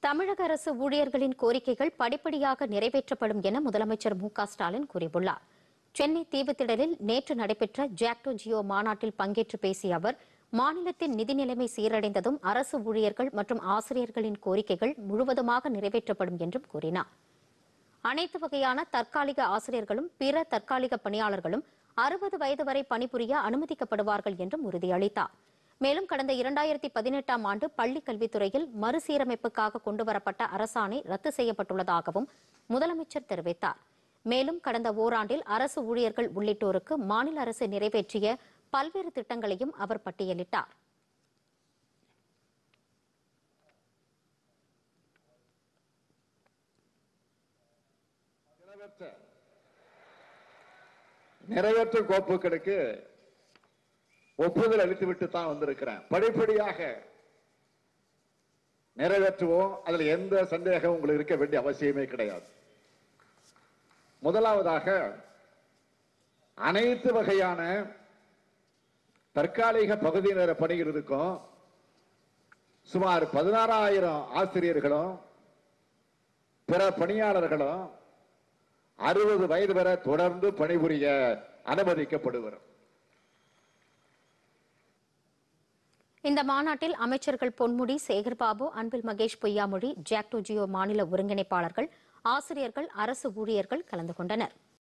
தமிழக அரசு ஊழியர்களின் கோரிக்கைகள் படிப்படியாக நிறைவேற்றப்படும் என முதலமைச்சர் மு க ஸ்டாலின் கூறியுள்ளார் சென்னை தீவுத்திடலில் நேற்று நடைபெற்ற ஜாக்டோ ஜியோ மாநாட்டில் பங்கேற்று பேசிய அவர் மாநிலத்தின் நிதி நிலைமை சீரடைந்ததும் அரசு ஊழியர்கள் மற்றும் ஆசிரியர்களின் கோரிக்கைகள் முழுவதுமாக நிறைவேற்றப்படும் என்றும் கூறினார் அனைத்து வகையான தற்காலிக ஆசிரியர்களும் பிற தற்காலிக பணியாளர்களும் அறுபது வயது வரை பணிபுரிய அனுமதிக்கப்படுவார்கள் என்றும் உறுதியளித்தார் மேலும் கடந்த இரண்டாயிரத்தி பதினெட்டாம் ஆண்டு பள்ளிக் கல்வித்துறையில் மறுசீரமைப்புக்காக கொண்டுவரப்பட்ட அரசாணை ரத்து செய்யப்பட்டுள்ளதாகவும் முதலமைச்சர் தெரிவித்தார் மேலும் கடந்த ஓராண்டில் அரசு ஊழியர்கள் உள்ளிட்டோருக்கு மாநில அரசு நிறைவேற்றிய பல்வேறு திட்டங்களையும் அவர் பட்டியலிட்டார் நிறைவேற்ற நிறைவேற்ற கோப்புகளுக்கு ஒப்புதல் அளித்துவிட்டு தான் வந்திருக்கிறேன் படிப்படியாக நிறைவேற்றுவோம் அதுல எந்த சந்தேகம் உங்களுக்கு இருக்க வேண்டிய அவசியமே கிடையாது முதலாவதாக அனைத்து வகையான தற்காலிக பகுதி நேர பணிகளுக்கும் சுமார் பதினாறாயிரம் ஆசிரியர்களும் பிற பணியாளர்களும் அறுபது வயது வரை தொடர்ந்து பணிபுரிய அனுமதிக்கப்படுவர் இந்த மாநாட்டில் அமைச்சர்கள் பொன்முடி சேகர்பாபு அன்பில் மகேஷ் பொய்யாமொழி ஜாக்டோ ஜியோ மாநில ஒருங்கிணைப்பாளர்கள் ஆசிரியர்கள் அரசு ஊழியர்கள் கலந்து கொண்டனர்